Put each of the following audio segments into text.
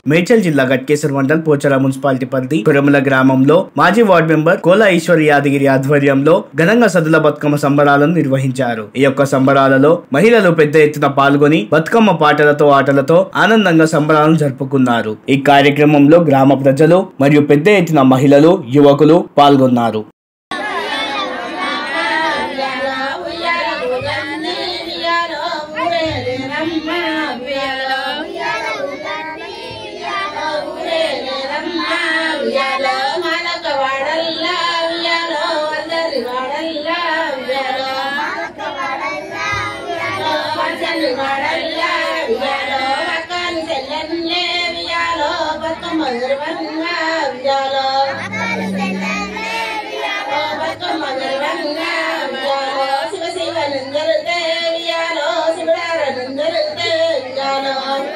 మేడ్చల్ జిల్లా గట్కేశ్వర మండల్ పోచల మున్సిపాలిటీ పరిధి కురమల గ్రామంలో మాజీ వార్డు మెంబర్ కోల ఈశ్వర్ యాదగిరి ఆధ్వర్యంలో ఘనంగా సదుల బతుకమ్మ సంబరాలను నిర్వహించారు ఈ యొక్క సంబరాలలో మహిళలు పెద్ద ఎత్తున పాల్గొని బతుకమ్మ పాటలతో ఆటలతో ఆనందంగా సంబరాలను జరుపుకున్నారు ఈ కార్యక్రమంలో గ్రామ ప్రజలు మరియు పెద్ద ఎత్తున మహిళలు యువకులు పాల్గొన్నారు శివ శివ నందరు దేవియాలో శివరానందరు దేవియాలో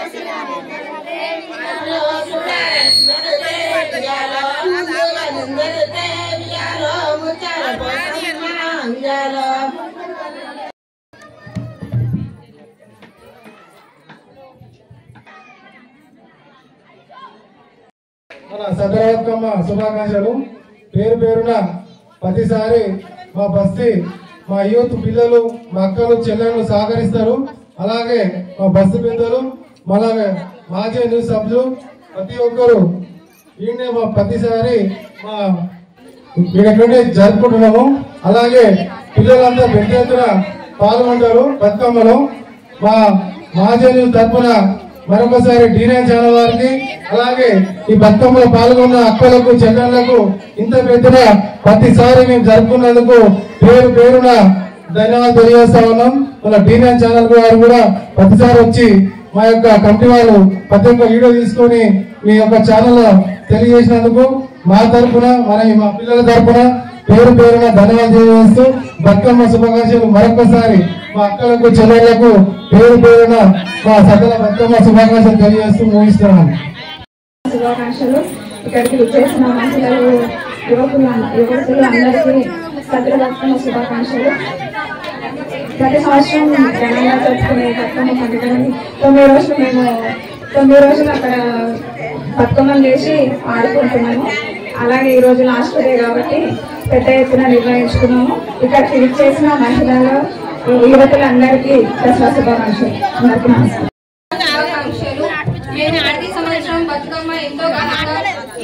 మన సదరవత్కమ్మ శుభాకాంక్షలు పేరు పేరున ప్రతిసారి మా బస్తీ మా యూత్ పిల్లలు మా అక్కలు చెల్లెలు సహకరిస్తారు అలాగే మా బస్సు పెద్దలు అలాగే మాజీ న్యూస్ సభ్యులు ప్రతి ఒక్కరు ఈయన మా ప్రతిసారి మా ఇక్కడ జరుపుకుంటున్నాము అలాగే పిల్లలంతా పెద్ద ఎత్తున పాల్గొంటారు బతుకమ్మలో మా మాజీ తరపున మరొకసారి డీనైన్ ఛానల్ వారికి అలాగే ఈ బతుకమ్మలో పాల్గొన్న అక్కలకు చెల్లెళ్లకు ఇంత పెద్దన ప్రతిసారి మేము జరుపుకున్నందుకు పేరు పేరున ధన్యవాదాలు తెలియజేస్తా ఉన్నాం మన డీనైన్ ఛానల్ వారు కూడా ప్రతిసారి వచ్చి మా యొక్క కమిటీ వాళ్ళు ప్రతి ఒక్క వీడియో తీసుకొని మీ యొక్క ఛానల్ తెలియజేసినందుకు మా తరపున మన మా పిల్లల తరపున పేరు పేరున ధన్యవాదాలు తెలియజేస్తూ బతుకమ్మ శుభాకాంక్షలు మరొకసారి మా అక్కలకు చెల్లెళ్లకు పేరు పేరున మా సకల బతుకమ్మ శుభాకాంక్షలు తెలియజేస్తూ ముగిస్తున్నాను శుభాకాంక్షలు ఇక్కడికి విచ్చేసిన మహిళలు యువకులు యువకులు అందరికీ సద్ర బతుకమ్మ శుభాకాంక్షలు ప్రతి సంవత్సరం ఘనంగా జరుపుకునే బతుకమ్మ పండుగని తొమ్మిది రోజులు మేము తొమ్మిది రోజులు అక్కడ బతుకమ్మను చేసి ఆడుకుంటున్నాము అలాగే ఈ రోజు లాస్ట్ డే కాబట్టి పెద్ద ఎత్తున నిర్వహించుకున్నాము ఇక్కడికి విచ్చేసిన మహిళలు యువకులందరికీ దసరా శుభాకాంక్షలు అందరికీ నమస్కారం ఆకాంక్షలు మేము ప్రతి సంవత్సరం బతుకమ్మ ఎంతో ఘనంగా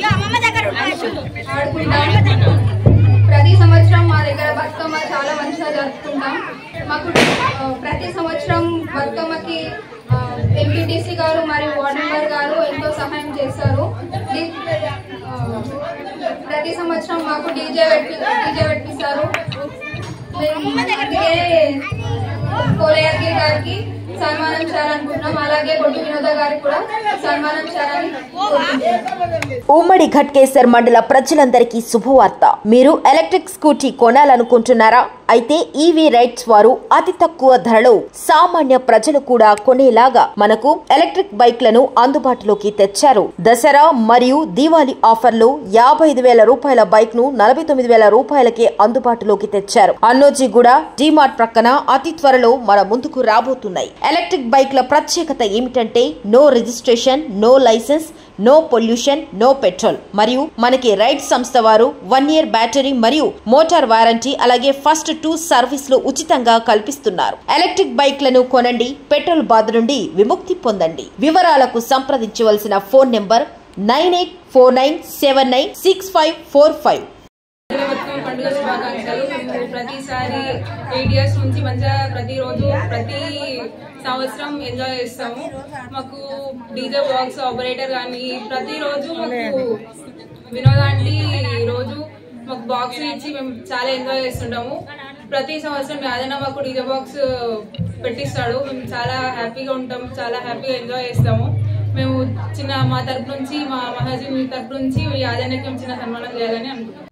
ఆడుకుంటాం ప్రతి సంవత్సరం మా దగ్గర బతుకమ్మ చాలా మంచిగా జరుపుకుంటాం మాకు ఆ, ప్రతి సంవత్సరం బతుకమ్మకి ఎంపీటీసీ గారు మరియు వార్డ్ మెంబర్ గారు ఎంతో సహాయం చేస్తారు డి- ఆ, ప్రతి సంవత్సరం మాకు డీజే పెట్టి డీజే పెట్టిస్తారు మేము అందుకే కోలయాద్రి గారికి సన్మానం చేయాలనుకుంటున్నాం అలాగే బొట్టు వినోద గారికి కూడా సన్మానం చేయాలని కోరుకుంటున్నాం ఉమ్మడి ఘట్కేసర్ మండల ప్రజలందరికీ శుభవార్త మీరు ఎలక్ట్రిక్ స్కూటీ కొనాలనుకుంటున్నారా అయితే ఈవీ రైట్స్ వారు అతి తక్కువ ధరలో సామాన్య ప్రజలు కూడా కొనేలాగా మనకు ఎలక్ట్రిక్ బైక్లను అందుబాటులోకి తెచ్చారు దసరా మరియు దీవాలి ఆఫర్లో యాభై ఐదు వేల రూపాయల బైక్ ను నలభై తొమ్మిది వేల రూపాయలకే అందుబాటులోకి తెచ్చారు అన్నోజీగూడ డిమార్ట్ ప్రక్కన అతి త్వరలో మన ముందుకు రాబోతున్నాయి ఎలక్ట్రిక్ బైక్ల ప్రత్యేకత ఏమిటంటే no registration no licence no pollution no petrol మరియు మనకి రైడ్ సంస్థ వారు వన్ ఇయర్ బ్యాటరీ మరియు మోటార్ వారంటీ అలాగే ఫస్ట్ టూ సర్వీసులు ఉచితంగా కల్పిస్తున్నారు ఎలక్ట్రిక్ బైక్లను కొనండి పెట్రోల్ బాధ నుండి విముక్తి పొందండి వివరాలకు సంప్రదించవలసిన phone number nine eight four nine seven nine six five four five Bathukamma పండుగ శుభాకాంక్షలు మేము ప్రతిసారి ఎయిట్ ఇయర్స్ నుంచి మంచిగా ప్రతిరోజు ప్రతి సంవత్సరం ఎంజాయ్ చేస్తాము మాకు డీజే బాక్స్ ఆపరేటర్ కానీ ప్రతిరోజు మాకు వినోదాంటి రోజు మాకు బాక్స్ ఇచ్చి మేము చాలా ఎంజాయ్ చేస్తుంటాము ప్రతి సంవత్సరం ఏదైనా మాకు డీజే బాక్స్ పెట్టిస్తాడు మేము చాలా హ్యాపీగా ఉంటాం చాలా హ్యాపీగా ఎంజాయ్ చేస్తాము మేము చిన్న మా తరపు నుంచి మా మహాజీ మీ తరపు నుంచి యాదన్నకి మేము చిన్న సన్మానం చేయాలని అనుకుంటున్నాం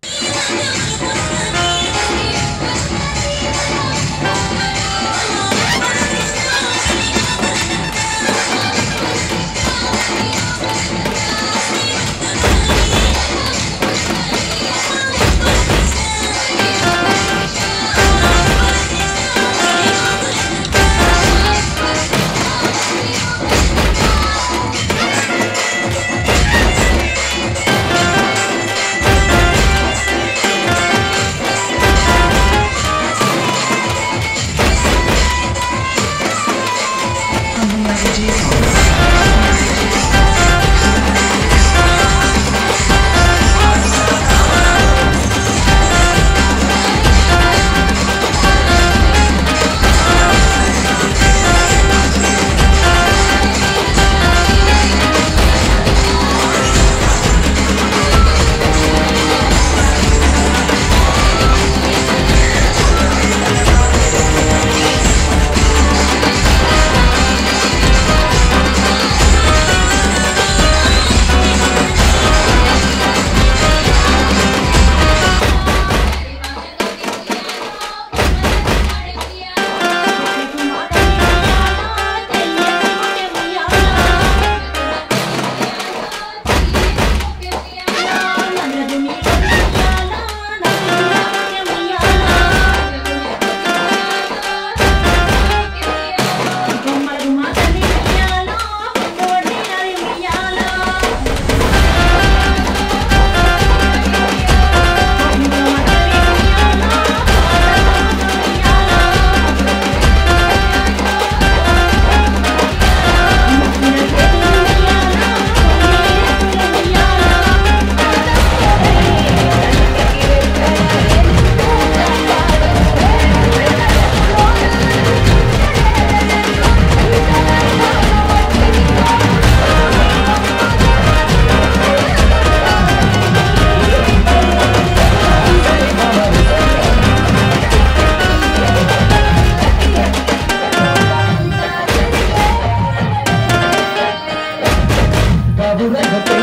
Thank మధుర గత